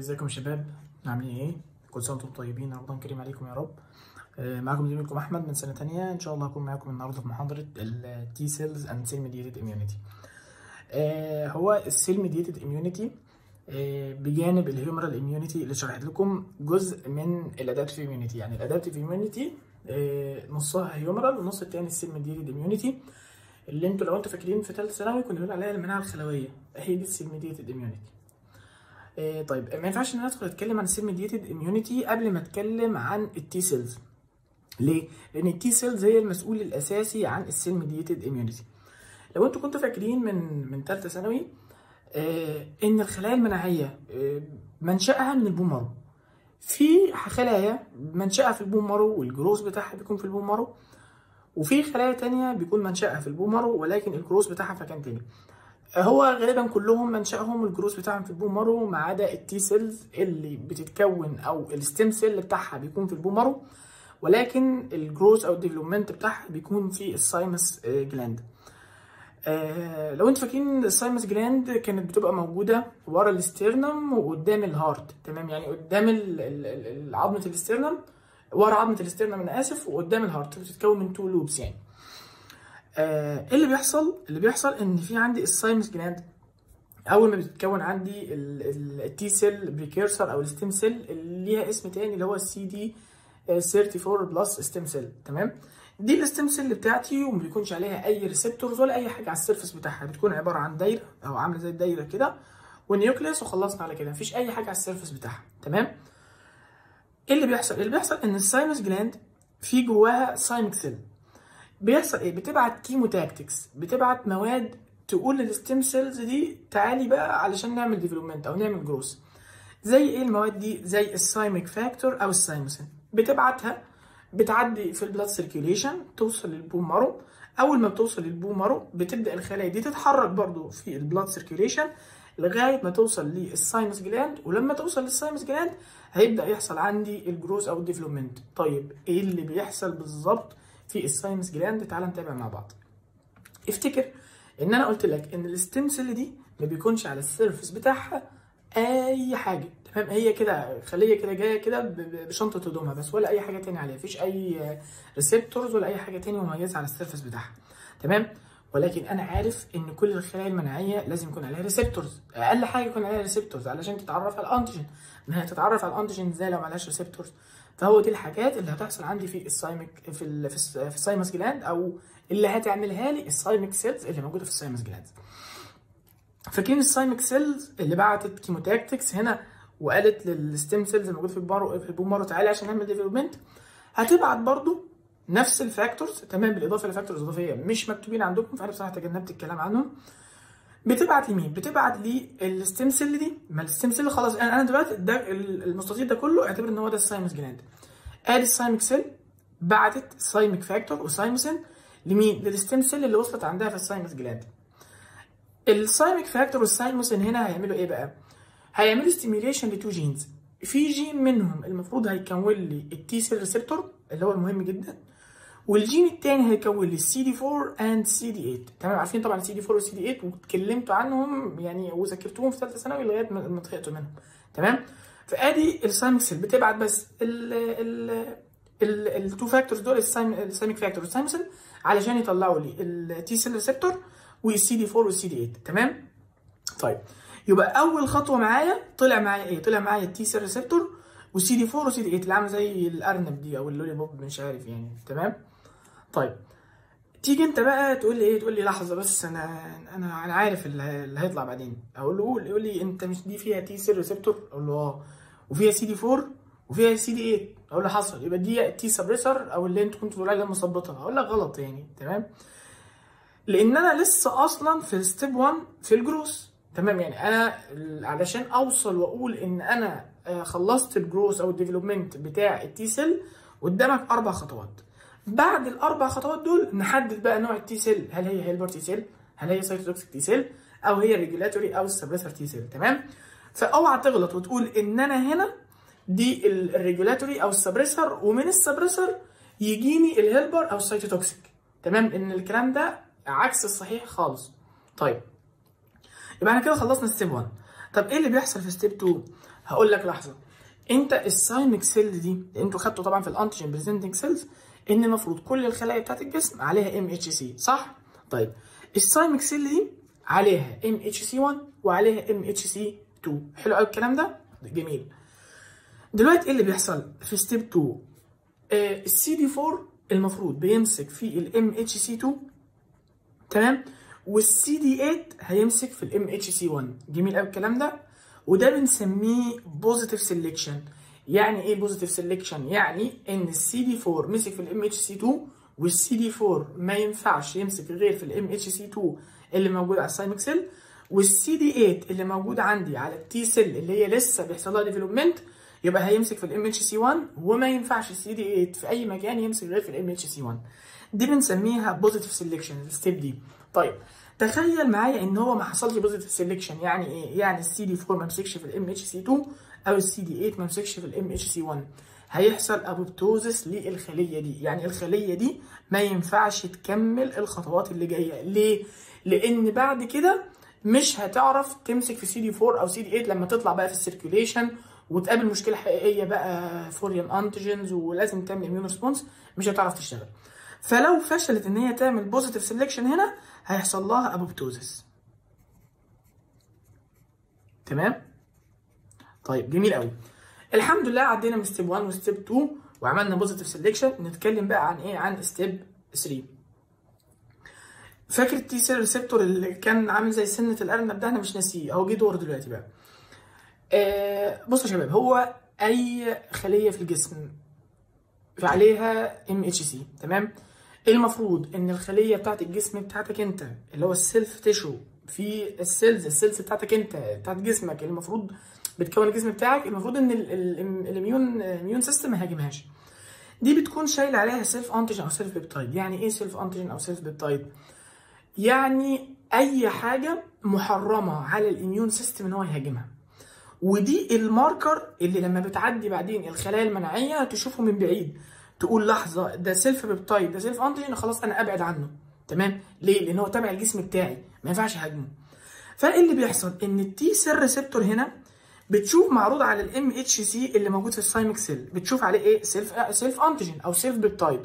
ازيكم يا شباب عاملين ايه كل سنه وانتم طيبين رمضان كريم عليكم يا رب آه، معاكم زميلكم احمد من سنه تانية ان شاء الله هكون معاكم النهارده في محاضره التي سيلز اند سيل ميديتد اميونيتي هو السيل ميديتد اميونيتي بجانب الهيومرال اميونيتي اللي شرحت لكم جزء من الادابتيف اميونيتي يعني الادابتيف اميونيتي نصها هيومرال والنص التاني السيل ميديتد اميونيتي اللي انتوا لو انتوا فاكرين في ثالثه ثانوي كنا بنقول عليها المناعه الخلويه هي دي السيل ميديتد اميونيتي آه، طيب ما ينفعش ان انا ادخل اتكلم عن السيل ميديتد اميونيتي قبل ما اتكلم عن التي سيلز ليه لان التي سيلز هي المسؤول الاساسي عن السيل ميديتد اميونيتي لو انتوا كنتوا فاكرين من من ثالثه ثانوي آه ان الخلايا المناعيه آه منشأها من البون مارو في خلايا منشأها في البون مارو والجروث بتاعها بيكون في البون مارو وفي خلايا تانية بيكون منشأها في البون مارو ولكن الجروث بتاعها في مكان تاني هو غالبا كلهم منشأهم الجروث بتاعهم في البون مارو ما عدا التي سيلز اللي بتتكون او الستيم سيل بتاعها بيكون في البون مارو ولكن الجروث او الديفلوبمنت بتاعها بيكون في السايمس جلاند آه لو انتوا فاكرين السايمس جلاند كانت بتبقى موجوده ورا الاسترنم وقدام الهارت تمام يعني قدام ال- ال- ال- عظمه الاسترنم ورا عظمه الاسترنم انا اسف وقدام الهارت بتتكون من تو لوبس يعني آه، ايه اللي بيحصل اللي بيحصل ان في عندي السايمس جلاند اول ما بتتكون عندي التي سيل بريكيرسر او الستيم سيل اللي ليها اسم تاني اللي هو السي دي 34 بلس ستيم سيل تمام دي الستيم سيل بتاعتي وما بيكونش عليها اي ريسبتورز ولا اي حاجه على السيرفس بتاعها بتكون عباره عن دايره او عامله زي الدايره كده والنيوكليوس وخلصنا على كده مفيش اي حاجه على السيرفس بتاعها تمام ايه اللي بيحصل اللي بيحصل ان السايمس جلاند في جواها سايمك سيل بيحصل ايه بتبعت كيمو تاكتكس بتبعت مواد تقول للستيم سيلز دي تعالي بقى علشان نعمل ديفلوبمنت او نعمل جروث زي ايه المواد دي زي السايميك فاكتور او السايموسين بتبعتها بتعدي في البلاد سيركيوليشن توصل للبون مارو اول ما بتوصل للبون مارو بتبدا الخلايا دي تتحرك برضو في البلاد سيركيوليشن لغايه ما توصل للسايمس جلاند ولما توصل للسايمس جلاند هيبدا يحصل عندي الجروث او الديفلوبمنت طيب ايه اللي بيحصل بالظبط في السايمس جلاند تعال نتابع مع بعض افتكر ان انا قلت لك ان الستيم سيل دي ما بيكونش على السيرفس بتاعها اي حاجه تمام هي كده خليه كده جايه كده ب- ب- بشنطه هدومها بس ولا اي حاجه تاني عليها مفيش اي ريسبتورز ولا اي حاجه تاني مميزه على السيرفس بتاعها تمام ولكن انا عارف ان كل الخلايا المناعيه لازم يكون عليها ريسبتورز اقل حاجه يكون عليها ريسبتورز علشان تتعرف على الانتيجين ما هي تتعرف على الانتيجين ازاي لو معلهاش ريسبتورز فهو دي الحاجات اللي هتحصل عندي في السايمك في ال في, الس- في السايمس جلاند او اللي هتعملها لي السايمك سيلز اللي موجوده في السايمس جلاند فاكرين السايمك سيلز اللي بعتت كيموتاكتكس هنا وقالت للستيم سيلز الموجوده في البارو في البون مارو تعالي عشان نعمل ديفلوبمنت هتبعت برضو نفس الفاكتورز تمام بالاضافه لفاكتورز اضافيه مش مكتوبين عندكم فانا بصراحه تجنبت الكلام عنهم بتبعت لمين؟ بتبعت للستيم سيل دي ما الستيم سيل خلاص انا انا دلوقتي ده المستطيل ده كله اعتبر ان هو ده السايمس جلاند ادي السايمك سيل بعتت سايمك فاكتور وسايموسين لمين؟ للستيم سيل اللي وصلت عندها في السايمس جلاند السايمك فاكتور والسايموسين هنا هيعملوا ايه بقى؟ هيعملوا ستيميوليشن لتو جينز في جين منهم المفروض هيكون لي التي سيل ريسبتور اللي هو المهم جدا والجين التاني هيكون لي السي دي 4 اند سي دي 8 تمام عارفين طبعا السي دي 4 والسي دي 8 واتكلمتوا عنهم يعني وذاكرتوهم في ثالثه ثانوي لغايه ما ما اتخقتوا منهم تمام فادي السايمك سيل بتبعت بس ال ال التو فاكتورز دول السايمك فاكتور والسايموسين علشان يطلعوا لي التي سيل ريسبتور والسي دي 4 والسي دي 8 تمام طيب يبقى اول خطوه معايا طلع معايا ايه طلع معايا التي سيل ريسبتور والسي دي 4 والسي دي 8 اللي عامله زي الارنب دي او اللولي بوب مش عارف يعني تمام طيب تيجي انت بقى تقول لي ايه تقول لي لحظه بس انا انا انا عارف اللي اللي هيطلع بعدين اقول له قول يقول لي انت مش دي فيها تي سيل ريسبتور اقول له اه وفيها سي دي 4 وفيها سي دي 8 اقول له حصل يبقى دي تي سبريسر او اللي انتوا كنتوا بتقولوا عليها مثبطه اقول لك غلط يعني تمام لان انا لسه اصلا في ستيب 1 في الجروس تمام يعني انا ال- علشان اوصل واقول ان انا آه، خلصت الجروس او الديفلوبمنت بتاع التي سيل قدامك اربع خطوات بعد الاربع خطوات دول نحدد بقى نوع التي سيل هل هي هيلبر تي سيل هل هي سايتوتوكسيك تي سيل او هي ريجولاتوري او السبريسر تي سيل تمام فاوعى تغلط وتقول ان انا هنا دي الريجولاتوري او السبريسر ومن السبريسر يجيني الهيلبر او السايتوتوكسيك تمام ان الكلام ده عكس الصحيح خالص طيب يبقى احنا كده خلصنا ستيب 1 طب ايه اللي بيحصل في ستيب 2 هقول لك لحظه انت السايمك سيل دي اللي انتوا خدتوا طبعا في الانتيجين بريزنتنج سيلز ان المفروض كل الخلايا بتاعت الجسم عليها ام اتش سي صح طيب السايمك سيل دي عليها ام اتش سي 1 وعليها ام اتش سي 2 حلو قوي الكلام ده جميل دلوقتي ايه اللي بيحصل في ستيب 2 السي دي 4 المفروض بيمسك في الام اتش سي 2 تمام والسي دي 8 هيمسك في الام اتش سي 1 جميل قوي الكلام ده وده بنسميه بوزيتيف سيلكشن يعني ايه بوزيتيف سيلكشن يعني ان السي دي 4 مسك في الام اتش سي 2 والسي دي 4 ما ينفعش يمسك غير في الام اتش سي 2 اللي موجود على السايمك سيل والسي دي 8 اللي موجود عندي على التي سيل اللي هي لسه بيحصل لها ديفلوبمنت يبقى هيمسك في الام اتش سي 1 وما ينفعش السي دي 8 في اي مكان يمسك غير في الام اتش سي 1 دي بنسميها بوزيتيف سيلكشن الستيب دي طيب تخيل معايا ان هو ما حصلش بوزيتيف سيلكشن يعني ايه يعني السي دي 4 ما مسكش في الام اتش سي 2 او السي دي 8 ما مسكش في الام اتش سي 1 هيحصل ابوبتوزس للخليه دي يعني الخليه دي ما ينفعش تكمل الخطوات اللي جايه ليه لان بعد كده مش هتعرف تمسك في سي دي 4 او سي دي 8 لما تطلع بقى في السيركيوليشن وتقابل مشكله حقيقيه بقى فوريان انتيجنز ولازم تعمل اميون ريسبونس مش هتعرف تشتغل فلو فشلت ان هي تعمل بوزيتيف سيلكشن هنا هيحصل لها ابوبتوزس تمام طيب جميل قوي الحمد لله عدينا من ستيب 1 وستيب 2 وعملنا بوزيتيف سيلكشن نتكلم بقى عن ايه عن ستيب 3 فاكر التي سيل ريسبتور اللي كان عامل زي سنه الارنب ده انا مش ناسيه اهو جه دور دلوقتي بقى آه بصوا يا شباب هو اي خليه في الجسم عليها ام اتش سي تمام المفروض ان الخليه بتاعت الجسم بتاعتك انت اللي هو السيلف تيشو في السيلز السيلز بتاعتك انت بتاعت جسمك اللي المفروض بتكون الجسم بتاعك المفروض ان الاميون اميون سيستم ما يهاجمهاش دي بتكون شايله عليها سيلف انتيجين او سيلف بيبتايد يعني ايه سيلف انتيجين او سيلف بيبتايد يعني اي حاجه محرمه على الاميون سيستم ان هو يهاجمها ودي الماركر اللي لما بتعدي بعدين الخلايا المناعيه تشوفه من بعيد تقول لحظه ده سيلف بيبتايد ده سيلف انتيجين خلاص انا ابعد عنه تمام ليه لان هو تابع الجسم بتاعي ما ينفعش اهاجمه فايه اللي بيحصل ان التي سيل ريسبتور هنا بتشوف معروض على الام اتش سي اللي موجود في السايمك سيل بتشوف عليه ايه سيلف سيلف انتيجين او سيلف بيبتايد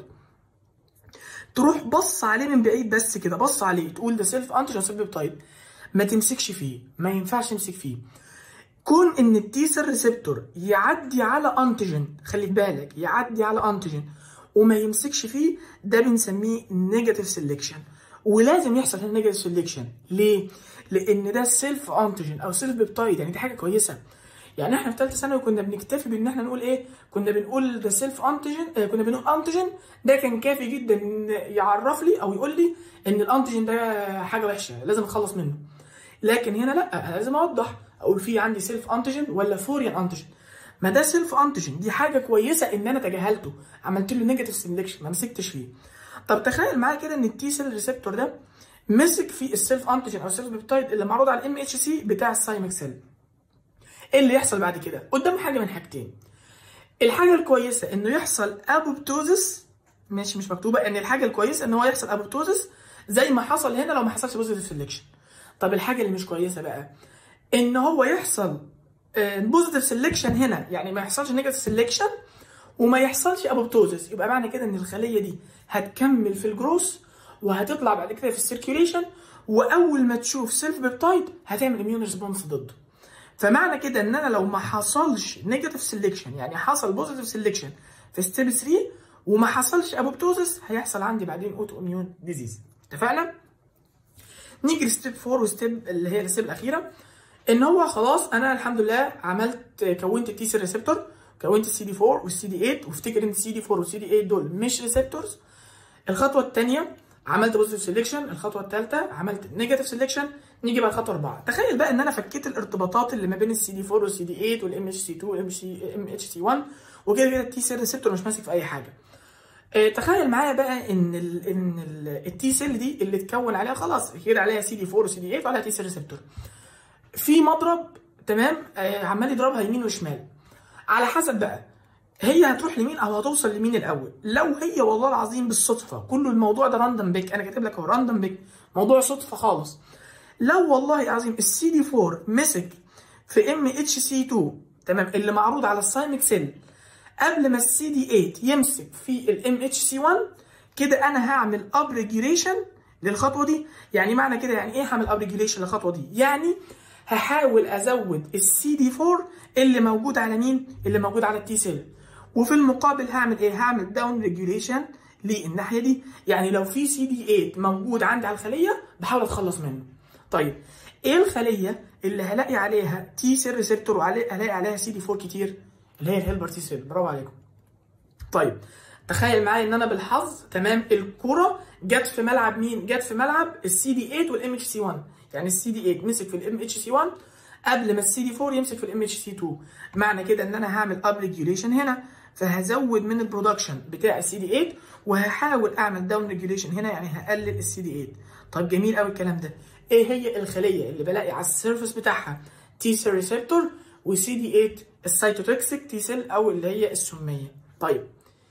تروح بص عليه من بعيد بس كده بص عليه تقول ده سيلف انتيجين سيلف بيبتايد ما تمسكش فيه ما ينفعش تمسك فيه كون ان التي سيل ريسبتور يعدي على انتيجين خلي بالك يعدي على انتيجين وما يمسكش فيه ده بنسميه نيجاتيف سيلكشن ولازم يحصل هنا نيجاتيف سيلكشن ليه؟ لان ده سيلف انتيجين او سيلف بيبتايد يعني دي حاجه كويسه يعني احنا في ثالثه ثانوي كنا بنكتفي بان احنا نقول ايه كنا بنقول ده سيلف انتيجين آه كنا بنقول انتيجين ده كان كافي جدا ان يعرف لي او يقول لي ان الانتيجين ده حاجه وحشه لازم اتخلص منه لكن هنا لا انا لازم اوضح اقول في عندي سيلف انتيجين ولا فوريان انتيجين ما ده سيلف انتيجين دي حاجه كويسه ان انا تجاهلته عملت له نيجاتيف سيلكشن ما مسكتش فيه طب تخيل معايا كده ان التي سيل ريسبتور ده مسك في السيلف انتيجين او السيلف بيبتايد اللي معروض على الام اتش سي بتاع السايمك سيل ايه اللي يحصل بعد كده قدام حاجه من حاجتين الحاجه الكويسه انه يحصل ابوبتوزس ماشي مش مكتوبه ان الحاجه الكويسه ان هو يحصل ابوبتوزس زي ما حصل هنا لو ما حصلش بوزيتيف سيلكشن طب الحاجه اللي مش كويسه بقى ان هو يحصل بوزيتيف سيلكشن هنا يعني ما يحصلش نيجاتيف سيلكشن وما يحصلش ابوبتوزس يبقى معنى كده ان الخليه دي هتكمل في الجروث وهتطلع بعد كده في السيركيوليشن واول ما تشوف سيلف بيبتايد هتعمل اميون ريسبونس ضده فمعنى كده ان انا لو ما حصلش نيجاتيف سيلكشن يعني حصل بوزيتيف سيلكشن في ستيب 3 وما حصلش ابوبتوزس هيحصل عندي بعدين اوتو اميون ديزيز اتفقنا نيجي لستيب 4 وستيب اللي هي الستيب الاخيره ان هو خلاص انا الحمد لله عملت كونت التي سي ريسبتور كونت السي دي 4 والسي دي 8 وافتكر ان السي دي 4 والسي دي 8 دول مش ريسبتورز الخطوه الثانيه عملت بوزيتيف سيلكشن الخطوه الثالثه عملت نيجاتيف سيلكشن نيجي بقى الخطوه اربعه تخيل بقى ان انا فكيت الارتباطات اللي ما بين السي دي 4 والسي دي 8 والام اتش سي 2 والام اتش سي 1 وكده كده التي سيل ريسبتور مش ماسك في اي حاجه اه تخيل معايا بقى ان ال ان التي سيل دي اللي اتكون عليها خلاص كده عليها سي دي 4 وسي دي 8 وعليها تي سيل ريسبتور في مضرب تمام آه عمال يضربها يمين وشمال على حسب بقى هي هتروح لمين او هتوصل لمين الاول لو هي والله العظيم بالصدفه كل الموضوع ده راندم بيك انا كاتب لك اهو راندم بيك موضوع صدفه خالص لو والله العظيم السي دي 4 مسك في ام اتش سي 2 تمام اللي معروض على السايمك سيل قبل ما السي دي 8 يمسك في الام اتش سي 1 كده انا هعمل اب ريجيوليشن للخطوه دي يعني معنى كده يعني ايه هعمل اب ريجيوليشن للخطوه دي يعني هحاول ازود السي دي 4 اللي موجود على مين اللي موجود على التي سيل وفي المقابل هعمل ايه هعمل داون ريجيوليشن للناحيه دي يعني لو في سي دي 8 موجود عندي على الخليه بحاول اتخلص منه طيب ايه الخليه اللي هلاقي عليها تي سيل ريسبتور وهلاقي عليها سي دي 4 كتير اللي هي الهيلبر تي سيل برافو عليكم طيب تخيل معايا ان انا بالحظ تمام الكره جت في ملعب مين جت في ملعب السي دي 8 والام اتش سي 1 يعني السي دي 8 مسك في الام اتش سي 1 قبل ما السي دي 4 يمسك في الام اتش سي 2 معنى كده ان انا هعمل اب ريجيوليشن هنا فهزود من البرودكشن بتاع السي دي 8 وهحاول اعمل داون ريجيوليشن هنا يعني هقلل السي دي 8 طيب جميل قوي الكلام ده ايه هي الخليه اللي بلاقي على السيرفس بتاعها تي سيل ريسبتور وسي دي 8 السيتوتوكسيك تي سيل او اللي هي السميه طيب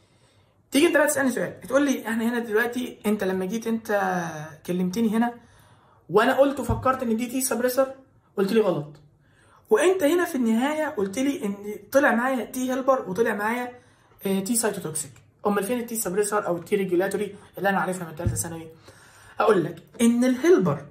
تيجي انت بقى تسالني سؤال تقول لي احنا هنا دلوقتي انت لما جيت انت كلمتني هنا وانا قلت وفكرت ان دي تي سبريسر قلت لي غلط وانت هنا في النهايه قلت لي ان طلع معايا تي هيلبر وطلع معايا اه تي سايتوتوكسيك امال فين التي سبريسر او التي ريجولاتوري اللي انا عارفها من ثالثه ثانوي اقول لك ان الهيلبر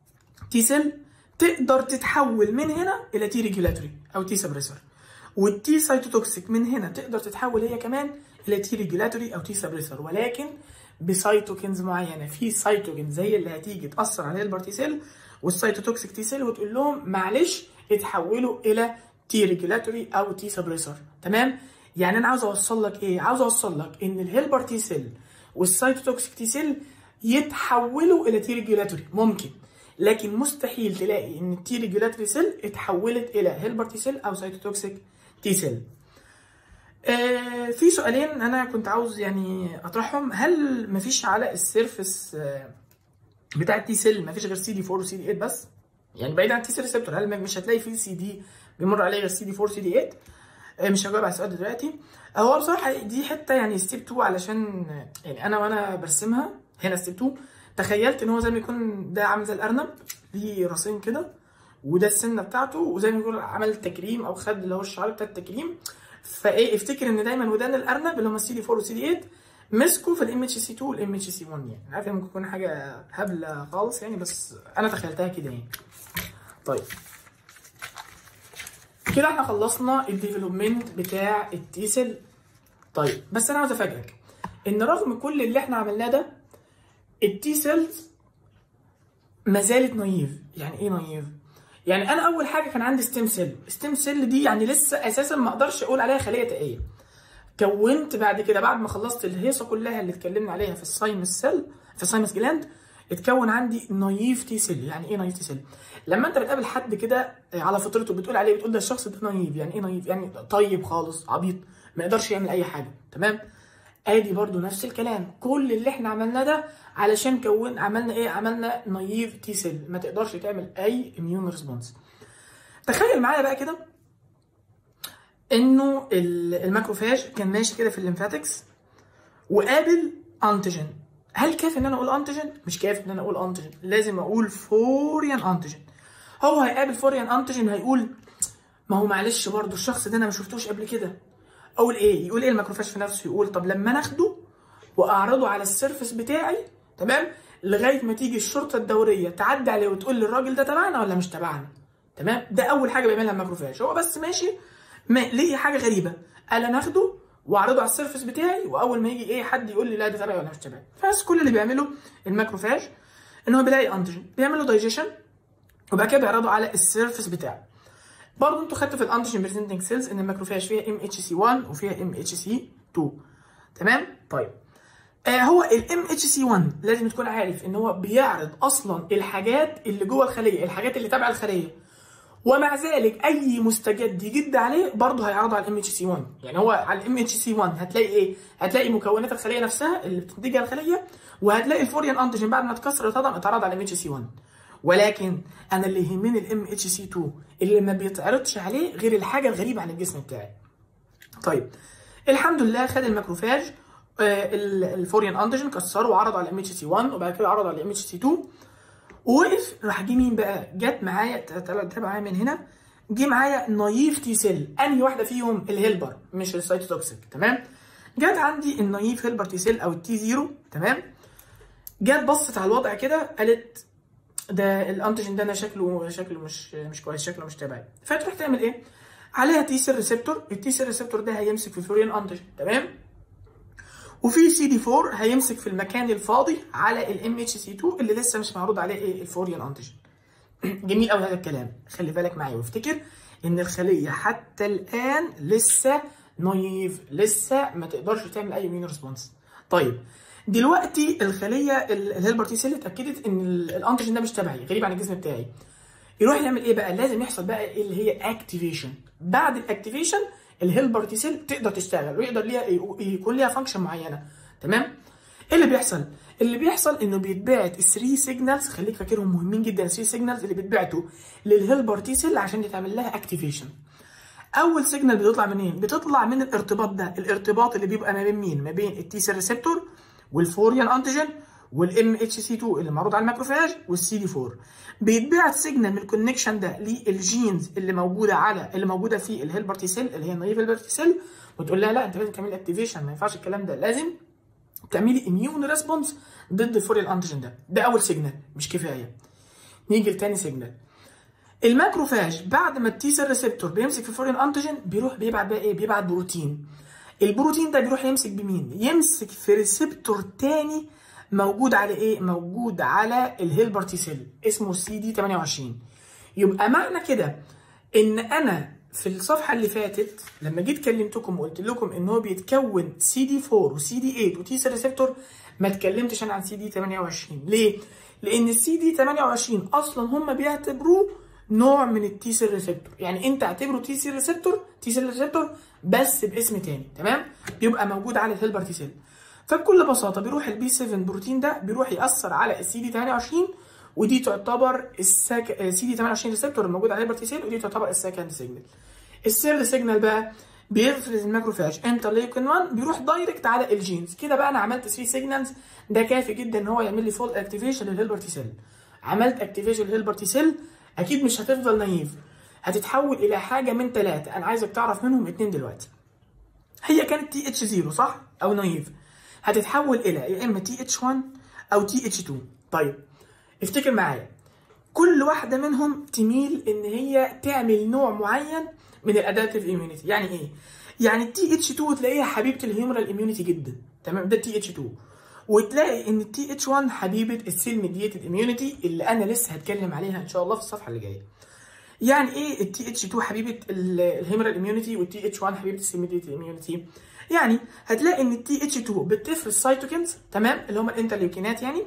تي سيل تقدر تتحول من هنا الى تي ريجولاتوري او تي سبريسر والتي سايتوتوكسيك من هنا تقدر تتحول هي كمان الى تي ريجولاتوري او تي سبريسر ولكن بسيتوكينز معينه في سيتوكينز هي اللي هتيجي تاثر على الهيلبر تي سيل والسيتوتوكسيك تي سيل وتقول لهم معلش اتحولوا الى تي ريجولاتوري او تي سبريسر تمام يعني انا عاوز اوصل لك ايه عاوز اوصل لك ان الهيلبر تي سيل والسيتوتوكسيك تي سيل يتحولوا الى تي ريجولاتوري ممكن لكن مستحيل تلاقي ان التي ريجولاتوري سيل اتحولت الى هيلبر تي سيل او سيتوتوكسيك تي سيل آه في سؤالين انا كنت عاوز يعني اطرحهم هل مفيش على السيرفس آه بتاع التي سيل مفيش غير سي دي 4 وسي دي 8 بس يعني بعيد عن التي سيل ريسبتور هل مش هتلاقي فيه سي دي بيمر عليه غير سي دي 4 سي دي 8 آه مش هجاوب على السؤال ده دلوقتي هو بصراحه دي حته يعني ستيب 2 علشان يعني انا وانا برسمها هنا ستيب 2 تخيلت ان هو زي ما يكون ده عامل زي الارنب ليه راسين كده وده السنه بتاعته وزي ما يكون عمل تكريم او خد اللي هو الشعار بتاع التكريم فايه افتكر ان دايما ودان الارنب اللي هم السي دي 4 والسي دي 8 مسكوا في الام اتش سي 2 والام اتش سي 1 يعني عارف ممكن تكون حاجه هبله خالص يعني بس انا تخيلتها كده يعني طيب كده احنا خلصنا الديفلوبمنت بتاع التي سيل طيب بس انا عاوز افاجئك ان رغم كل اللي احنا عملناه ده التي سيلز ما زالت نايف يعني ايه نايف يعني انا اول حاجه كان عندي ستيم سيل ستيم سيل دي يعني لسه اساسا ما اقدرش اقول عليها خليه تائيه كونت بعد كده بعد ما خلصت الهيصه كلها اللي اتكلمنا عليها في السايمس سيل في السايمس جلاند اتكون عندي نايف تي سيل يعني ايه نايف تي سيل لما انت بتقابل حد كده على فطرته بتقول عليه بتقول ده الشخص ده نايف يعني ايه نايف يعني طيب خالص عبيط ما يقدرش يعمل اي حاجه تمام ادي برضو نفس الكلام كل اللي احنا عملناه ده علشان كون عملنا ايه عملنا نايف تي سيل ما تقدرش تعمل اي اميون ريسبونس تخيل معايا بقى كده انه الماكروفاج كان ماشي كده في الليمفاتكس وقابل انتيجين هل كافي ان انا اقول انتيجين مش كافي ان انا اقول انتيجين لازم اقول فوريان انتيجين هو هيقابل فوريان انتيجين هيقول ما هو معلش برضو الشخص ده انا ما شفتوش قبل كده اقول ايه يقول ايه الماكروفاج في نفسه يقول طب لما ناخده واعرضه على السيرفس بتاعي تمام لغايه ما تيجي الشرطه الدوريه تعدي عليه وتقول لي الراجل ده تبعنا ولا مش تبعنا تمام ده اول حاجه بيعملها الماكروفاج هو بس ماشي ما لقي حاجه غريبه قال انا اخده واعرضه على السيرفس بتاعي واول ما يجي ايه حد يقول لي لا ده تبعي ولا مش تبعي بس كل اللي بيعمله الماكروفاج ان هو بيلاقي انتيجين بيعمل له دايجيشن وبعد كده بيعرضه على السيرفس بتاعه برضه انتوا خدتوا في الانتيجين بريزنتنج سيلز ان الماكروفاج فيها ام اتش سي 1 وفيها ام اتش سي 2 تمام طيب آه هو الام اتش سي 1 لازم تكون عارف ان هو بيعرض اصلا الحاجات اللي جوه الخليه الحاجات اللي تابعه الخليه ومع ذلك اي مستجد يجد عليه برضه هيعرضه على الام اتش سي 1 يعني هو على الام اتش سي 1 هتلاقي ايه هتلاقي مكونات الخليه نفسها اللي بتنتجها الخليه وهتلاقي الفوريان انتيجين بعد ما اتكسر اتهضم اتعرض على الام اتش سي 1 ولكن انا اللي يهمني الام اتش سي 2 اللي ما بيتعرضش عليه غير الحاجه الغريبه عن الجسم بتاعي طيب الحمد لله خد الماكروفاج آه الفوريان انتيجين كسره وعرضه على الام اتش سي 1 وبعد كده عرضه على الام اتش سي 2 ووقف راح جه مين بقى جت معايا تابع معايا من هنا جه معايا نايف تي سيل انهي واحده فيهم الهيلبر مش السايتوتوكسيك تمام جت عندي النايف هيلبر تي سيل او التي زيرو تمام جت بصت على الوضع كده قالت ده الانتيجين ده انا شكله شكله مش مش كويس شكله مش تبعي فتروح تعمل ايه عليها تي سيل ريسبتور التي سيل ريسبتور ده هيمسك في الفورين انتيجين تمام وفي سي دي 4 هيمسك في المكان الفاضي على الام اتش سي 2 اللي لسه مش معروض عليه ايه الفوريان انتيجين جميل قوي هذا الكلام خلي بالك معايا وافتكر ان الخليه حتى الان لسه نايف لسه ما تقدرش تعمل اي اميون ريسبونس طيب دلوقتي الخليه الهيلبر تي سيل اتاكدت ان الانتيجين ده مش تبعي غريب عن الجسم بتاعي يروح يعمل ايه بقى لازم يحصل بقى اللي هي اكتيفيشن بعد الاكتيفيشن الهيلبر تي سيل تقدر تشتغل ويقدر ليها يكون ليها فانكشن معينه تمام ايه اللي بيحصل اللي بيحصل انه بيتبعت 3 سيجنالز خليك فاكرهم مهمين جدا 3 سيجنالز اللي بيتبعتوا للهيلبر تي سيل عشان يتعمل لها اكتيفيشن اول سيجنال بتطلع منين بتطلع من الارتباط ده الارتباط اللي بيبقى ما بين مين ما بين التي سيل ريسبتور والفوريان انتيجين والام اتش سي 2 اللي معروض على الماكروفاج والسي دي 4 بيتبعت سيجنال من الكونكشن ده للجينز اللي موجوده على اللي موجوده في الهيلبر تي سيل اللي هي النايف هيلبر تي سيل وتقول لها لا انت لازم تعملي اكتيفيشن ما ينفعش الكلام ده لازم تعملي اميون ريسبونس ضد الفوريال انتيجين ده ده اول سيجنال مش كفايه نيجي لتاني سيجنال الماكروفاج بعد ما التي سيل ريسبتور بيمسك في الفوريال انتيجين بيروح بيبعت بقى ايه بيبعت بروتين البروتين ده بيروح يمسك بمين يمسك في ريسبتور تاني موجود على ايه موجود على الهيلبر تي سيل اسمه سي دي 28 يبقى معنى كده ان انا في الصفحه اللي فاتت لما جيت كلمتكم وقلت لكم ان هو بيتكون سي دي 4 وسي دي 8 وتي سيل ريسبتور ما اتكلمتش انا عن سي دي 28 ليه لان السي دي 28 اصلا هم بيعتبروه نوع من التي سيل ريسبتور يعني انت اعتبره تي سيل ريسبتور تي سيل ريسبتور بس باسم تاني تمام بيبقى موجود على الهيلبر تي سيل فبكل بساطه بيروح البي 7 بروتين ده بيروح ياثر على السي دي 28 ودي تعتبر السك... سي دي 28 ريسبتور الموجود على الهيلبر تي سيل ودي تعتبر السكند سيجنال السيرد سيجنال بقى بيفرز الماكروفاج انترليكون 1 بيروح دايركت على الجينز كده بقى انا عملت 3 سيجنالز ده كافي جدا ان هو يعمل لي فول اكتيفيشن للهيلبر تي سيل عملت اكتيفيشن للهيلبر تي سيل اكيد مش هتفضل نايف هتتحول الى حاجه من ثلاثه انا عايزك تعرف منهم اتنين دلوقتي هي كانت تي اتش 0 صح او نايف هتتحول الى يا اما تي اتش 1 او تي اتش 2 طيب افتكر معايا كل واحده منهم تميل ان هي تعمل نوع معين من الادابتيف اميونيتي يعني ايه يعني التي اتش 2 تلاقيها حبيبه الهيومرال اميونيتي جدا تمام ده التي اتش 2 وتلاقي ان التي اتش 1 حبيبه السيل ميديتد اميونيتي اللي انا لسه هتكلم عليها ان شاء الله في الصفحه اللي جايه يعني ايه التي اتش 2 حبيبه الهيمرال اميونيتي والتي اتش 1 حبيبه السيل ميديتد اميونيتي يعني هتلاقي ان التي اتش 2 بتفرز سايتوكينز تمام اللي هم الانترليوكينات يعني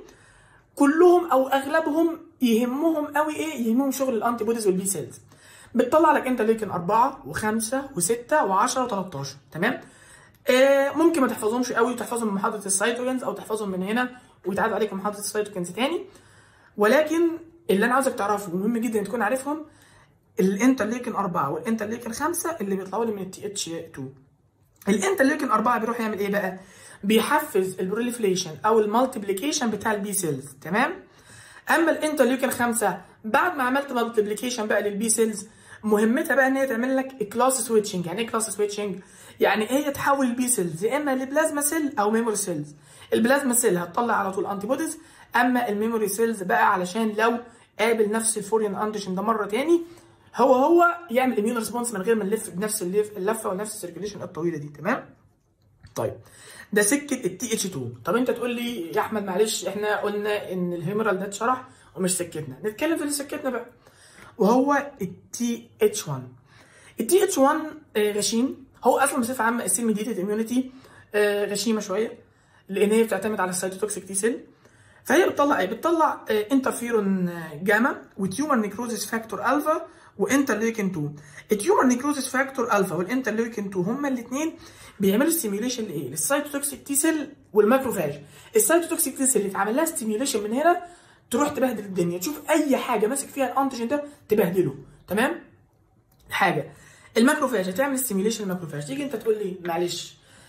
كلهم او اغلبهم يهمهم قوي ايه يهمهم شغل الانتي بوديز والبي سيلز بتطلع لك انت ليكن 4 و5 و6 و10 و13 تمام آه ممكن ما تحفظهمش قوي وتحفظهم من محاضره السايتوكينز او تحفظهم من هنا ويتعاد عليك محاضره السايتوكينز تاني ولكن اللي انا عاوزك تعرفه ومهم جدا تكون عارفهم الانترليكن 4 والانترليكن 5 اللي بيطلعوا لي من التي اتش 2 الانترليكن 4 بيروح يعمل ايه بقى بيحفز البروليفليشن او المالتيبليكيشن بتاع البي سيلز تمام اما الانترليوكين 5 بعد ما عملت مالتيبليكيشن بقى للبي سيلز مهمتها بقى ان هي تعمل لك كلاس سويتشنج يعني ايه كلاس سويتشنج يعني هي تحول البي سيلز يا اما لبلازما سيل او ميموري سيلز البلازما سيل هتطلع على طول انتي بوديز اما الميموري سيلز بقى علشان لو قابل نفس الفوريان انتيجين ده مره تاني هو هو يعمل اميون ريسبونس من غير ما نلف بنفس اللفه ونفس السيركيليشن الطويله دي تمام طيب ده سكه التي اتش 2 طب انت تقول لي يا احمد معلش احنا قلنا ان الهيمرال ده اتشرح ومش سكتنا نتكلم في اللي سكتنا بقى وهو التي اتش 1 التي اتش 1 غشيم هو اصلا بصفه عامه السيل ميديتد اميونيتي غشيمه شويه لان هي بتعتمد على السيتوتوكسيك تي سيل فهي بتطلع ايه؟ بتطلع انترفيرون جاما وتيومر نيكروزيس فاكتور الفا وانترليوكين 2 التيومر نيكروزيس فاكتور الفا والانترليوكين 2 هما الاثنين بيعملوا ستيميوليشن لايه؟ للسيتوتوكسيك تي سيل والماكروفاج السيتوتوكسيك تي سيل اللي اتعمل لها ستيميوليشن من هنا تروح تبهدل الدنيا تشوف اي حاجه ماسك فيها الانتيجين ده تبهدله تمام؟ حاجه الماكروفاج هتعمل ستيميوليشن الماكروفاج تيجي انت تقول لي معلش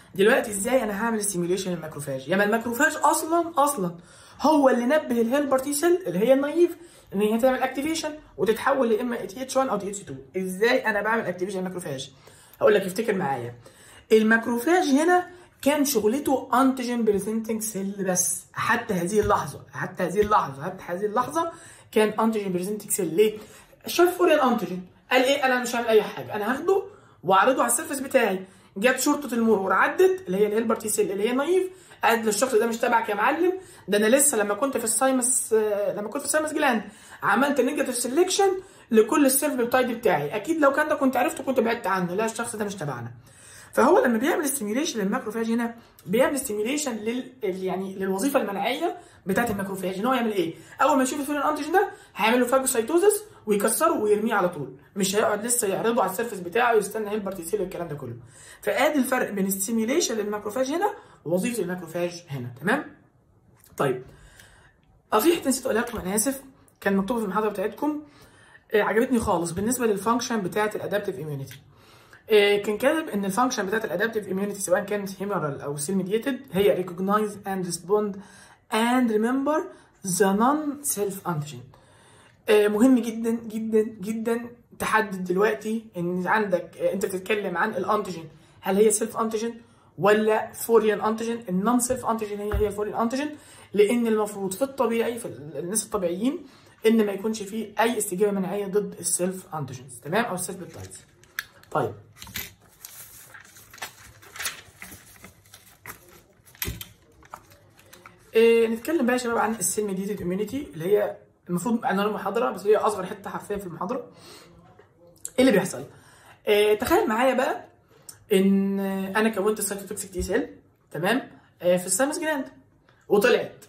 دلوقتي ازاي انا هعمل ستيميوليشن للماكروفاج يا ما الماكروفاج اصلا اصلا هو اللي نبه الهيلبر تي سيل اللي هي النايف ان هي تعمل اكتيفيشن وتتحول لاما تي اتش 1 او تي اتش 2 ازاي انا بعمل اكتيفيشن للماكروفاج هقول لك افتكر معايا الماكروفاج هنا كان شغلته انتيجين بريزنتنج سيل بس حتى هذه اللحظه حتى هذه اللحظه حتى هذه اللحظه كان انتيجين بريزنتنج سيل ليه؟ شاف فوريان انتيجين قال ايه انا مش هعمل اي حاجه انا هاخده واعرضه على السيرفس بتاعي جت شرطه المرور عدت اللي هي الهيلبر تي سيل اللي هي نايف قالت للشخص ده مش تبعك يا معلم ده انا لسه لما كنت في السايمس لما كنت في السايمس جلاند عملت نيجاتيف سيلكشن لكل السيلف بيبتايد بتاعي اكيد لو كان ده كنت عرفته كنت بعدت عنه لا الشخص ده مش تبعنا فهو لما بيعمل ستيميوليشن للماكروفاج هنا بيعمل ستيميوليشن لل يعني للوظيفه المناعيه بتاعت الماكروفاج ان هو يعمل ايه؟ اول ما يشوف الفيرين انتيجين ده هيعمل له فاجوسايتوزس ويكسره ويرميه على طول مش هيقعد لسه يعرضه على السيرفس بتاعه ويستنى هيلبر تيسيل والكلام ده كله فادي الفرق بين الستيميوليشن للماكروفاج هنا ووظيفه الماكروفاج هنا تمام؟ طيب اه في حته نسيت اقولها لكم انا اسف كان مكتوب في المحاضره بتاعتكم آه عجبتني خالص بالنسبه للفانكشن بتاعت الادابتيف اميونيتي كان كاتب ان الفانكشن بتاعت الادابتيف اميونيتي سواء كانت هيمورال او سيل ميديتد هي ريكوجنايز اند ريسبوند اند ريمبر ذا نون سيلف انتيجين مهم جدا جدا جدا تحدد دلوقتي ان عندك انت بتتكلم عن الانتيجين هل هي سيلف انتيجين ولا فوريان انتيجين النون سيلف انتيجين هي هي فوريان انتيجين لان المفروض في الطبيعي في الناس الطبيعيين ان ما يكونش فيه اي استجابه مناعيه ضد السيلف انتيجينز تمام او السيلف بيبتايدز طيب إيه نتكلم بقى يا شباب عن السيل ميديتد اميونيتي اللي هي المفروض عنوان المحاضره بس هي اصغر حته حرفيا في المحاضره ايه اللي بيحصل إيه تخيل معايا بقى ان انا كونت السايتوتوكسيك تي سيل تمام إيه في السامس جلاند وطلعت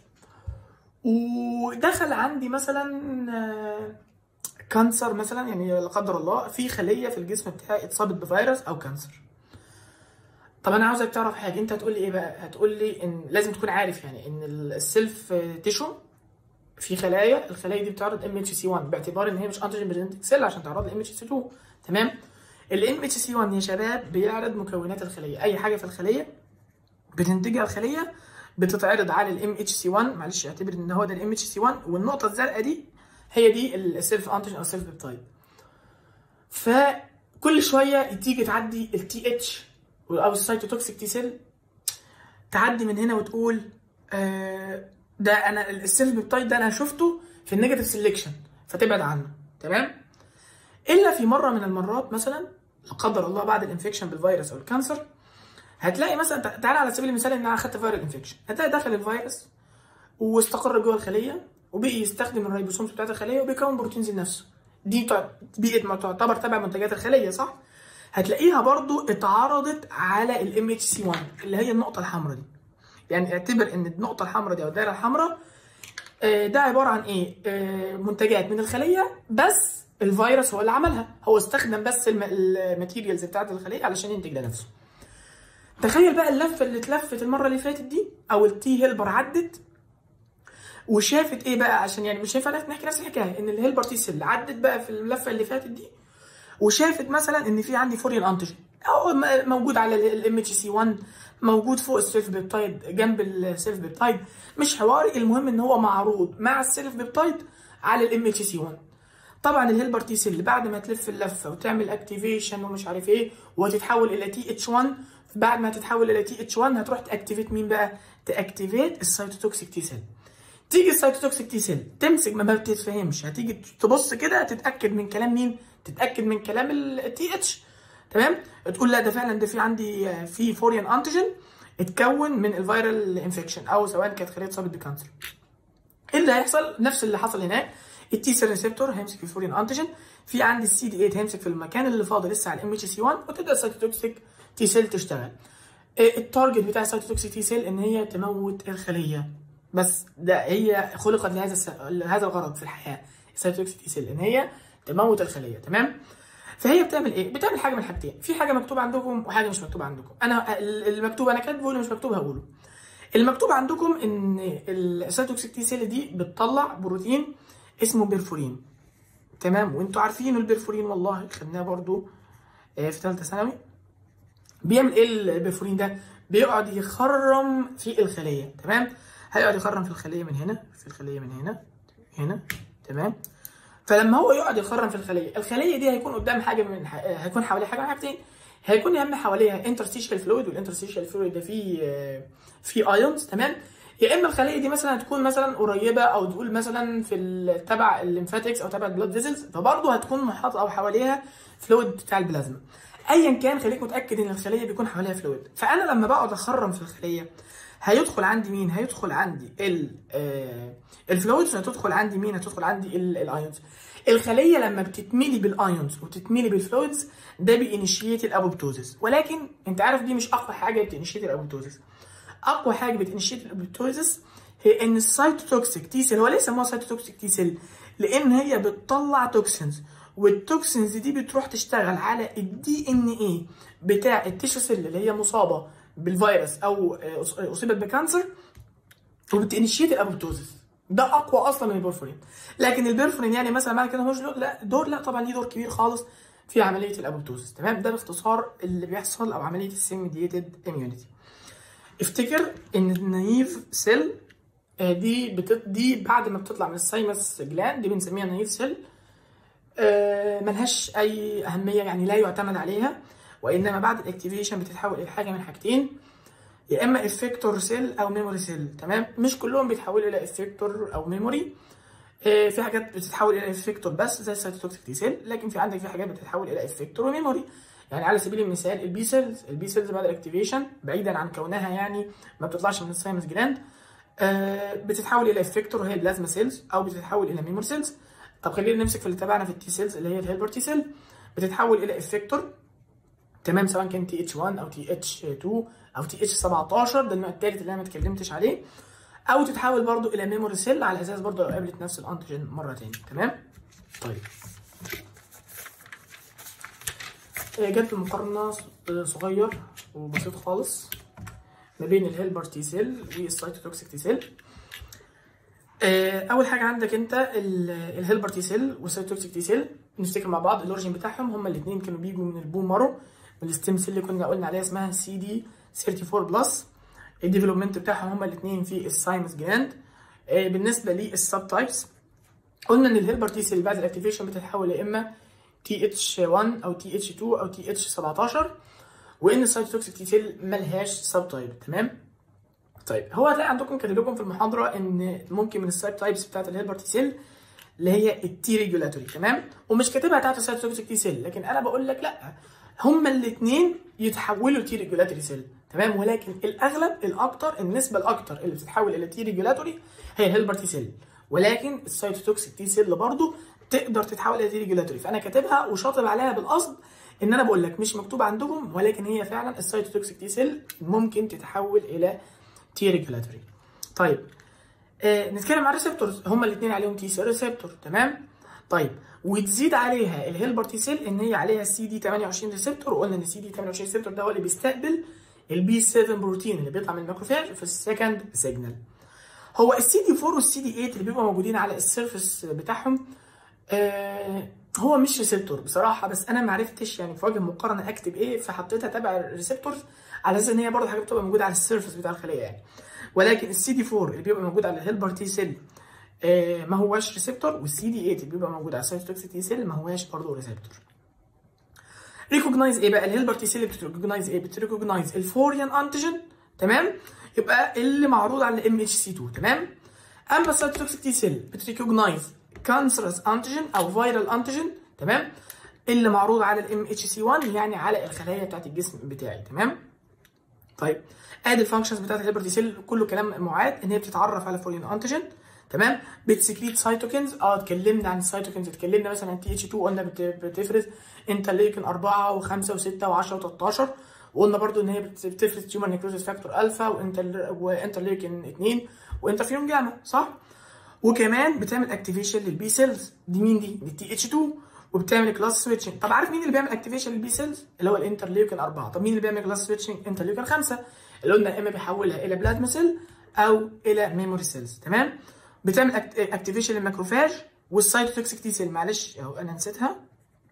ودخل عندي مثلا كانسر مثلا يعني لا قدر الله في خليه في الجسم بتاعي اتصابت بفيروس او كانسر طب انا عاوزك تعرف حاجه انت هتقول لي ايه بقى هتقول لي ان لازم تكون عارف يعني ان السيلف تيشو في خلايا الخلايا دي بتعرض ام اتش سي 1 باعتبار ان هي مش انتيجين بريزنتنج سيل عشان تعرض ام اتش سي 2 تمام الام اتش سي 1 يا شباب بيعرض مكونات الخليه اي حاجه في الخليه بتنتجها الخليه بتتعرض على الام اتش سي 1 معلش اعتبر ان هو ده الام اتش سي 1 والنقطه الزرقاء دي هي دي السيلف انتيجين او السيلف بيبتايد فكل شويه تيجي تعدي التي اتش او السايتوتوكسيك تي سيل تعدي من هنا وتقول آه ده انا السيلف بيبتايد ده انا شفته في النيجاتيف سيلكشن فتبعد عنه تمام الا في مره من المرات مثلا لا قدر الله بعد الانفكشن بالفيروس او الكانسر هتلاقي مثلا تعالى على سبيل المثال ان انا اخدت فيرال انفكشن هتلاقي دخل الفيروس واستقر جوه الخليه وبقي يستخدم الريبوسومز بتاعت الخليه وبيكون بروتينز لنفسه دي بقت ما تعتبر تبع منتجات الخليه صح هتلاقيها برضو اتعرضت على الام اتش سي 1 اللي هي النقطه الحمراء دي يعني اعتبر ان النقطه الحمراء دي او الدائره الحمراء ده عباره عن ايه منتجات من الخليه بس الفيروس هو اللي عملها هو استخدم بس الماتيريالز بتاعت الخليه علشان ينتج لنفسه تخيل بقى اللفه اللي اتلفت المره اللي فاتت دي او التي هيلبر عدت وشافت ايه بقى عشان يعني مش هينفع نحكي نفس الحكايه ان الهيلبر تي سيل عدت بقى في اللفه اللي فاتت دي وشافت مثلا ان في عندي فوريان انتيجين او موجود على الام اتش سي 1 موجود فوق السيلف بيبتايد جنب السيلف بيبتايد مش حواري المهم ان هو معروض مع السيلف بيبتايد على الام اتش سي 1 طبعا الهيلبر تي سيل بعد ما تلف اللفه وتعمل اكتيفيشن ومش عارف ايه وتتحول الى تي اتش 1 بعد ما تتحول الى تي اتش 1 هتروح تاكتيفيت مين بقى؟ تاكتيفيت السيتوتوكسيك تي سيل تيجي السيتوتوكسيك تي سيل تمسك ما بتتفهمش هتيجي تبص كده تتاكد من كلام مين؟ تتاكد من كلام التي اتش تمام؟ تقول لا ده فعلا ده في عندي في فوريان انتيجين اتكون من الفيرال انفكشن او سواء كانت خليه اتصابت بكانسر. ايه اللي هيحصل؟ نفس اللي حصل هناك التي سيل ريسبتور هيمسك في الفوريان انتيجين في عندي السي دي 8 هيمسك في المكان اللي فاضي لسه على الام اتش سي 1 وتبدا السيتوتوكسيك تي سيل تشتغل. التارجت بتاع السيتوتوكسيك تي سيل ان هي تموت الخليه بس ده هي خلقت لهذا الس... لهذا الغرض في الحياه السيتوتوكسيك تي سيل ان هي تموت الخليه تمام فهي بتعمل ايه بتعمل حاجه من حاجتين في حاجه مكتوبه عندكم وحاجه مش مكتوبه عندكم انا المكتوب انا كاتبه واللي مش مكتوب هقوله المكتوب عندكم ان السيتوتوكسيك تي سيل دي بتطلع بروتين اسمه بيرفورين تمام وانتوا عارفين البيرفورين والله خدناه برضو في ثالثه ثانوي بيعمل ايه البيرفورين ده بيقعد يخرم في الخليه تمام هيقعد يخرم في الخليه من هنا في الخليه من هنا هنا تمام فلما هو يقعد يخرم في الخليه الخليه دي هيكون قدام حاجه من هيكون حواليها حاجه من حاجتين هيكون يا اما حواليها انترستيشال فلويد والانترستيشال فلويد ده فيه فيه ايونز تمام يا اما الخليه دي مثلا هتكون مثلا قريبه او تقول مثلا في ال- تبع الليمفاتكس او تبع البلاد فيزلز فبرضه هتكون محاطه او حواليها فلويد بتاع البلازما ايا كان خليك متاكد ان الخليه بيكون حواليها فلويد فانا لما بقعد اخرم في الخليه هيدخل عندي مين هيدخل عندي ال آه الفلويدز هتدخل عندي مين هتدخل عندي ال- الايونز الخليه لما بتتملي بالايونز وتتملي بالفلويدز ده بينيشيت الابوبتوزيس ولكن انت عارف دي مش اقوى حاجه بتنيشيت الابوبتوزيس اقوى حاجه بتنشيت الابوبتوزيس هي ان السايتوتوكسيك تي سيل هو ليه سموها سايتوتوكسيك تي سيل لان هي بتطلع توكسينز والتوكسينز دي بتروح تشتغل على الدي ان ايه بتاع التيشو سيل اللي هي مصابه بالفيروس او آه، اصيبت بكانسر وبتنشيت الابوبتوزيس ده اقوى اصلا من البورفورين لكن البورفورين يعني مثلا معنى كده ملوش له- لا دور لا طبعا ليه دور كبير خالص في عمليه الابوبتوزيس تمام ده باختصار اللي بيحصل او عمليه السيل ميديتد اميونيتي افتكر ان النايف سيل آه، دي بت... دي بعد ما بتطلع من السايمس جلاند دي بنسميها نايف سيل آه، ملهاش اي اهميه يعني لا يعتمد عليها وانما بعد الاكتيفيشن بتتحول الى حاجه من حاجتين يا اما افكتور سيل او ميموري سيل تمام مش كلهم بيتحولوا الى افكتور او ميموري آه، في حاجات بتتحول الى افكتور بس زي السيتوتوكسيك تي سيل لكن في عندك في حاجات بتتحول الى افكتور وميموري يعني على سبيل المثال البي سيلز البي سيلز بعد الاكتيفيشن بعيدا عن كونها يعني ما بتطلعش من السايمس جلاند آه، بتتحول الى افكتور وهي البلازما سيلز او بتتحول الى ميمور سيلز طب خلينا نمسك في اللي تبعنا في التي سيلز اللي هي الهيلبر تي سيل بتتحول الى افكتور تمام سواء كان تي اتش 1 او تي اتش 2 او تي اتش 17 ده النوع الثالث اللي انا ما اتكلمتش عليه او تتحول برضو الى ميموري سيل على اساس برضو لو قابلت نفس الانتيجين مره تاني تمام طيب آه، جت المقارنه صغير وبسيط خالص ما بين الهيلبر تي سيل والسايتوتوكسيك تي سيل آه، اول حاجه عندك انت ال- الهيلبر تي سيل والسايتوكسيك تي سيل نفتكر مع بعض الاوريجين بتاعهم هما الاثنين كانوا بيجوا من البون مارو من الستيم سيل اللي كنا قلنا عليها اسمها سي دي 34 بلس الديفلوبمنت بتاعهم هما الاثنين في السايمس جلاند آه، بالنسبه للسب تايبس قلنا ان الهيلبر تي سيل بعد الاكتيفيشن بتتحول يا اما تي اتش 1 او تي اتش 2 او تي اتش 17 وان السايتوتوكسيك تي سيل ملهاش سب تايب تمام طيب هو هتلاقي عندكم كاتب لكم في المحاضره ان ممكن من السايب تايبس بتاعت الهيلبر تي سيل اللي هي التي ريجولاتوري تمام ومش كاتبها بتاعت السايتوتوكسيك تي سيل لكن انا بقول لك لا هما الاثنين يتحولوا تي ريجولاتوري سيل تمام ولكن الاغلب الاكتر النسبه الاكتر اللي بتتحول الى تي ريجولاتوري هي الهيلبر تي سيل ولكن السايتوتوكسيك تي سيل برضه تقدر تتحول الى تي ريجولاتوري فانا كاتبها وشاطب عليها بالقصد ان انا بقول لك مش مكتوب عندهم ولكن هي فعلا السايتوتوكسيك تي سيل ممكن تتحول الى تي ريجولاتوري طيب آه نتكلم عن الريسبتورز هما الاثنين عليهم تي سيل ريسبتور تمام طيب وتزيد عليها الهيلبر تي سيل ان هي عليها سي دي 28 ريسبتور وقلنا ان السي دي 28 ريسبتور ده هو اللي بيستقبل البي 7 بروتين اللي بيطلع من الماكروفاج في السكند سيجنال هو السي دي 4 والسي دي 8 اللي بيبقوا موجودين على السيرفس بتاعهم آه هو مش ريسبتور بصراحه بس انا ما عرفتش يعني في وجه المقارنه اكتب ايه فحطيتها تبع الريسبتورز على اساس ان هي برضه حاجه بتبقى موجوده على السيرفس بتاع الخليه يعني ولكن السي دي 4 اللي بيبقى موجود على الهيلبر تي سيل آه ما هواش ريسبتور والسي دي 8 اللي بيبقى موجود على السايتوتوكسيك تي سيل ما هواش برضه ريسبتور ريكوجنايز ايه بقى الهيلبر تي سيل بتريكوجنايز ايه بتريكوجنايز الفوريان انتيجين تمام يبقى اللي معروض على الام اتش سي 2 تمام اما السايتوتوكسيك تي سيل بتريكوجنايز كانسرس انتيجين او فيرال انتيجين تمام اللي معروض على الام اتش سي 1 يعني على الخلايا بتاعت الجسم بتاعي تمام طيب ادي الفانكشنز بتاعت الهيلبر تي سيل كله كلام معاد ان هي بتتعرف على فورين انتيجين تمام بتسكريت سايتوكينز اه اتكلمنا عن السايتوكينز اتكلمنا مثلا تي اتش 2 قلنا بت- بتفرز انترليكن 4 و5 و6 و10 و13 وقلنا برضو ان هي بت- بتفرز تيومر نيكروزيس فاكتور الفا وانتر وانترليكن 2 وانترفيون جاما صح؟ وكمان بتعمل اكتيفيشن للبي سيلز دي مين دي؟ دي تي اتش 2 وبتعمل كلاس سويتشنج طب عارف مين اللي بيعمل اكتيفيشن للبي سيلز؟ اللي هو الانترليوكين 4 طب مين اللي بيعمل كلاس سويتشنج؟ انترليوكين 5 اللي قلنا يا اما بيحولها الى بلازما سيل او الى ميموري سيلز تمام؟ بتعمل اكتيفيشن للماكروفاج والسايتوتوكسيك تي سيل معلش اهو انا نسيتها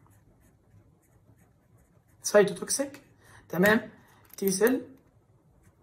سايتوتوكسيك تمام تي سيل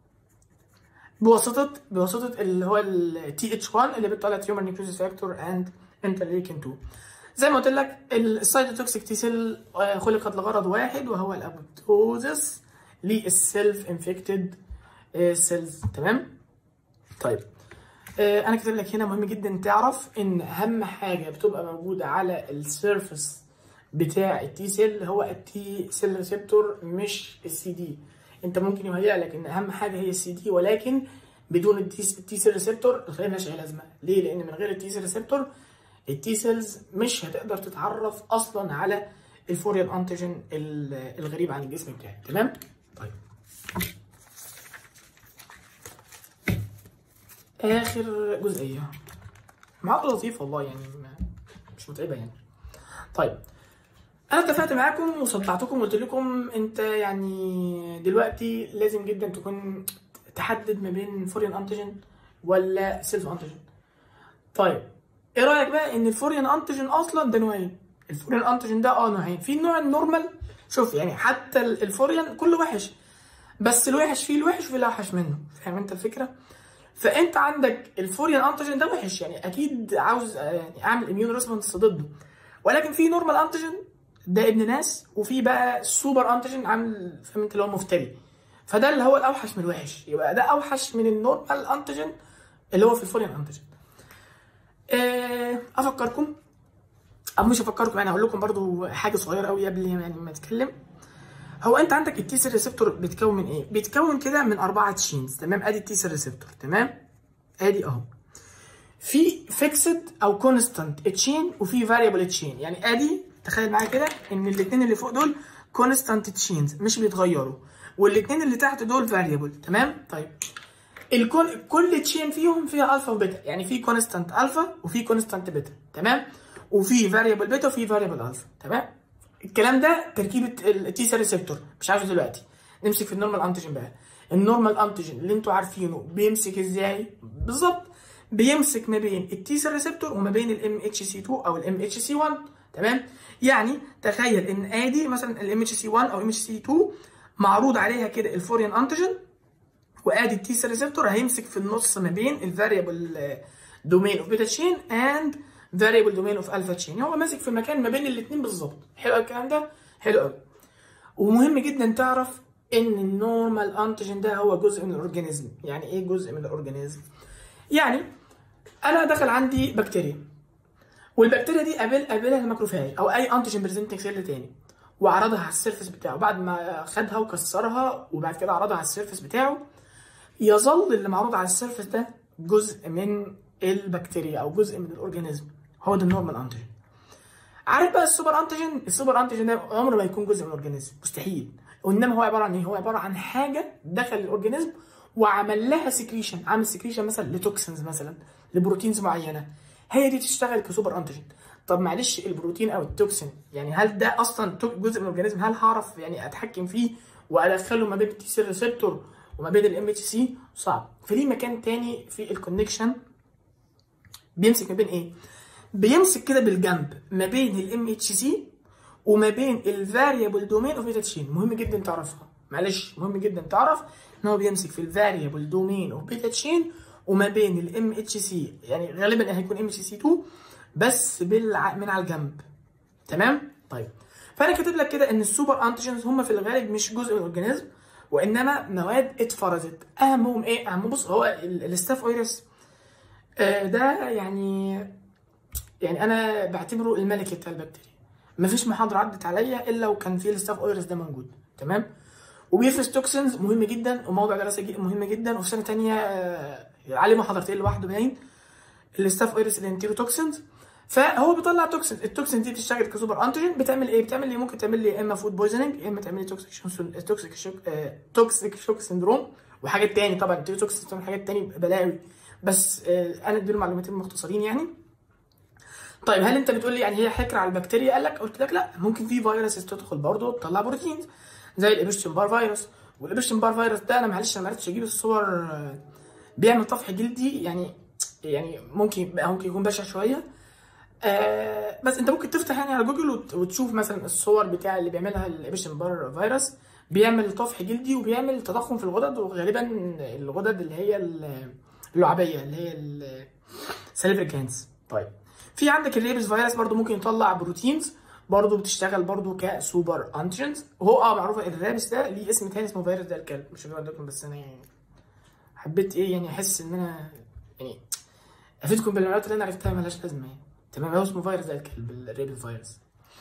بواسطه بواسطه اللي هو التي اتش 1 اللي بتطلع تيومر نيكروزيس فاكتور اند انترليكين 2 زي ما قلت لك السايتوتوكسيك تي سيل خلقت لغرض واحد وهو الابوبتوزس للسيلف انفكتد سيلز تمام طيب آه، انا كاتب لك هنا مهم جدا تعرف ان اهم حاجه بتبقى موجوده على السيرفس بتاع التي سيل هو التي سيل ريسبتور مش السي دي انت ممكن يهيأ لك ان اهم حاجه هي السي دي ولكن بدون التي سيل ريسبتور الخليه مالهاش اي لازمه ليه لان من غير التي سيل ريسبتور التي سيلز مش هتقدر تتعرف اصلا على الفوريان انتيجين الغريب عن الجسم بتاعي تمام طيب اخر جزئيه معاق لطيف والله يعني ما- مش متعبه يعني طيب انا اتفقت معاكم وصدعتكم وقلت لكم انت يعني دلوقتي لازم جدا تكون تحدد ما بين فوريان انتيجين ولا سيلف انتيجين طيب ايه رايك بقى ان الفوريان انتيجين اصلا ده نوعين الفوريان انتيجين ده اه نوعين في النوع النورمال شوف يعني حتى ال- الفوريان كله وحش بس الوحش فيه الوحش وفي الاوحش منه فاهم انت الفكره فانت عندك الفوريان انتيجين ده وحش يعني اكيد عاوز آه، يعني اعمل اميون ريسبونس ضده ولكن في نورمال انتيجين ده ابن ناس وفي بقى سوبر انتيجين عامل فاهم انت اللي هو مفتري فده اللي هو الاوحش من الوحش يبقى ده اوحش من النورمال انتيجين اللي هو في الفوريان انتيجين آه، افكركم او مش افكركم يعني هقول لكم برضو حاجه صغيره قوي قبل يعني ما اتكلم هو انت عندك التي سيل ريسبتور بيتكون من ايه بيتكون كده من اربعه تشينز تمام ادي التي سيل ريسبتور تمام ادي اهو في فيكسد او كونستانت تشين وفي فاريبل تشين يعني ادي تخيل معايا كده ان الاثنين اللي فوق دول كونستانت تشينز مش بيتغيروا والاثنين اللي تحت دول فاريبل تمام طيب الكل كل تشين فيهم فيها الفا وبيتا يعني في كونستانت الفا وفي كونستانت بيتا تمام وفي فاريبل بيتا وفي فاريبل الفا تمام الكلام ده تركيبه التي سيل ريسبتور مش عارفه دلوقتي نمسك في النورمال انتيجين بقى النورمال انتيجين اللي انتوا عارفينه بيمسك ازاي بالظبط بيمسك ما بين التي سيل ريسبتور وما بين الام اتش سي 2 او الام اتش سي 1 تمام يعني تخيل ان ادي مثلا الام اتش سي 1 او ام اتش سي 2 معروض عليها كده الفوريان انتيجين وادي التي سيل ريسبتور هيمسك في النص ما بين الفاريبل دومين اوف بيتا تشين اند فاريبل دومين اوف الفا تشين هو ماسك في المكان ما بين الاثنين بالظبط حلو قوي الكلام ده حلو قوي ومهم جدا تعرف ان النورمال انتيجين ده هو جزء من الاورجانيزم يعني ايه جزء من الاورجانيزم يعني انا دخل عندي بكتيريا والبكتيريا دي قابل قابلها الماكروفاج او اي انتيجين بريزنتنج سيل تاني وعرضها على السيرفس بتاعه بعد ما خدها وكسرها وبعد كده عرضها على السيرفس بتاعه يظل اللي معروض على السيرفس ده جزء من البكتيريا او جزء من الاورجانيزم هو ده النورمال انتيجين عارف بقى السوبر انتيجين السوبر انتيجين ده عمره ما يكون جزء من الاورجانيزم مستحيل وانما هو عباره عن ايه هو عباره عن حاجه دخل الاورجانيزم وعمل لها سكريشن عامل سكريشن مثلا لتوكسنز مثلا لبروتينز معينه هي دي تشتغل كسوبر انتيجين طب معلش البروتين او التوكسين يعني هل ده اصلا تو- جزء من الاورجانيزم هل هعرف يعني اتحكم فيه وادخله ما بين التي سيل ريسبتور وما بين الام اتش سي صعب فليه مكان تاني في الكونكشن بيمسك ما بين ايه بيمسك كده بالجنب ما بين الام اتش سي وما بين الفاريبل دومين اوف بيتا تشين مهم جدا تعرفها معلش مهم جدا تعرف ان هو بيمسك في الفاريبل دومين اوف بيتا تشين وما بين الام اتش سي يعني غالبا هيكون ام اتش سي 2 بس بالع... من على الجنب تمام طيب فانا كاتب لك كده ان السوبر انتيجنز هم في الغالب مش جزء من الاورجانيزم وانما مواد اتفرزت اهمهم ايه اهم بص هو ال- الستاف ايرس آه، ده يعني يعني انا بعتبره الملك بتاع البكتيريا مفيش محاضره عدت عليا الا وكان فيه الستاف ايرس ده موجود تمام وبيفرز توكسنز مهم جدا وموضوع دراسه جي- مهم جدا وفي سنه تانية آه، عليه محاضرتين لوحده باين الستاف ايرس الانتيروتوكسنز فهو بيطلع توكسين التوكسين دي بتشتغل كسوبر انتيجين بتعمل ايه بتعمل لي ممكن تعمل لي يا اما فود بويزنينج يا اما تعمل لي توكسيك شوك توكسيك شوك آه، توكسيك شوك سندروم وحاجات تاني طبعا التوكسين بتعمل حاجات تاني بلاوي بس آه، انا ادي المعلوماتين مختصرين يعني طيب هل انت بتقول لي يعني هي حكر على البكتيريا قال لك قلت لك لا ممكن في فيروس تدخل برضه تطلع بروتينز زي الابشتين بار فيروس والابشتين بار فيروس ده انا معلش انا ما عرفتش اجيب الصور آه، بيعمل طفح جلدي يعني يعني ممكن ممكن يكون بشع شويه آه بس انت ممكن تفتح يعني على جوجل وت- وتشوف مثلا الصور بتاع اللي بيعملها الابشتين بار فيروس بيعمل طفح جلدي وبيعمل تضخم في الغدد وغالبا الغدد اللي هي ال- اللعابيه اللي هي السليفري جلاندز طيب في عندك الريبس فيروس برضو ممكن يطلع بروتينز برضو بتشتغل برضو كسوبر انتيجنز وهو اه معروف الرابس ده ليه اسم تاني اسمه فيروس ده الكلب مش هقول لكم بس انا يعني حبيت ايه يعني احس ان انا يعني افيدكم بالمعلومات اللي انا عرفتها ملهاش لازمه يعني تمام هو اسمه فيروس ده الكلب الريبس فيروس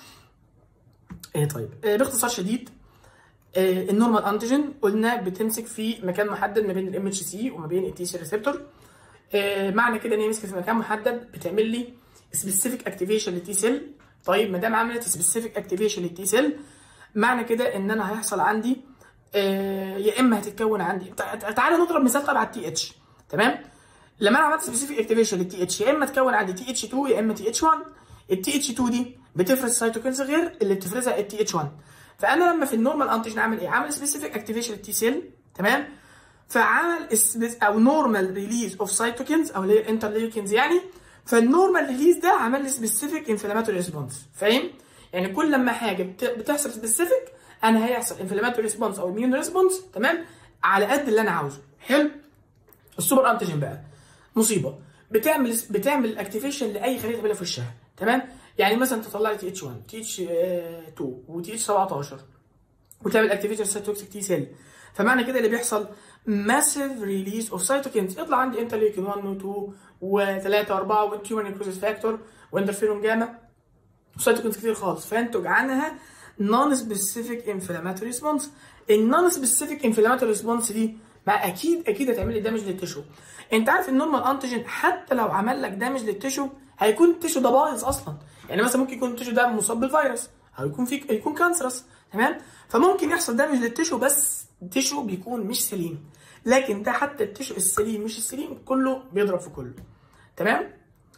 ايه طيب آه باختصار شديد آه النورمال انتيجين قلنا بتمسك في مكان محدد ما بين الام اتش سي وما بين التي سي ريسبتور آه معنى كده ان هي مسكت في مكان محدد بتعمل لي سبيسيفيك اكتيفيشن للتي سيل طيب ما دام عملت سبيسيفيك اكتيفيشن للتي سيل معنى كده ان انا هيحصل عندي آه يا اما هتتكون عندي تع- تع- تعالى نضرب مثال طبعا على التي اتش تمام لما انا عملت سبيسيفيك اكتيفيشن للتي اتش يا اما تكون عندي تي اتش 2 يا اما تي اتش 1 التي اتش 2 دي بتفرز سيتوكينز غير اللي بتفرزها التي اتش 1 فانا لما في النورمال انتيجين عامل ايه؟ عامل سبيسيفيك اكتيفيشن للتي سيل تمام فعمل سبيس- او نورمال ريليز اوف سيتوكينز او اللي هي الانترليوكينز يعني فالنورمال ريليز ده عمل لي سبيسيفيك انفلاماتوري ريسبونس فاهم؟ يعني كل لما حاجه بت- بتحصل سبيسيفيك انا هيحصل انفلاماتوري ريسبونس او اميون ريسبونس تمام على قد اللي انا عاوزه حلو السوبر انتيجين بقى مصيبه بتعمل بتعمل اكتيفيشن لاي خليه تقابلها في وشها تمام يعني مثلا تطلع لي تي اتش 1 تي اتش 2 وتي اتش 17 وتعمل اكتيفيشن سيتوكسيك تي سيل فمعنى كده اللي بيحصل ماسيف ريليز اوف سيتوكينز يطلع عندي انترليوكين 1 و2 و3 و4 والتيومر نيكروزيس فاكتور وانترفيرون جاما وسيتوكينز كتير خالص فينتج عنها نون سبيسيفيك انفلاماتوري ريسبونس النون سبيسيفيك انفلاماتوري ريسبونس دي ما اكيد اكيد هتعمل لي دامج للتشو انت عارف النورمال انتيجين حتى لو عمل لك دامج للتشو هيكون التشو ده بايظ اصلا يعني مثلا ممكن يكون التشو ده مصاب بالفيروس او يكون فيك يكون كانسرس تمام فممكن يحصل دامج للتشو بس التشو بيكون مش سليم لكن ده حتى التشو السليم مش السليم كله بيضرب في كله تمام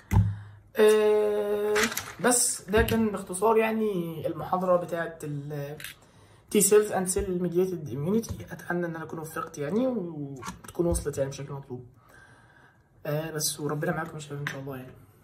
آه بس ده كان باختصار يعني المحاضرة بتاعت ال T cells and cell mediated immunity أتمنى إن أنا أكون وفقت يعني وتكون وصلت يعني بشكل مطلوب آه بس وربنا معاكم يا شباب إن شاء الله يعني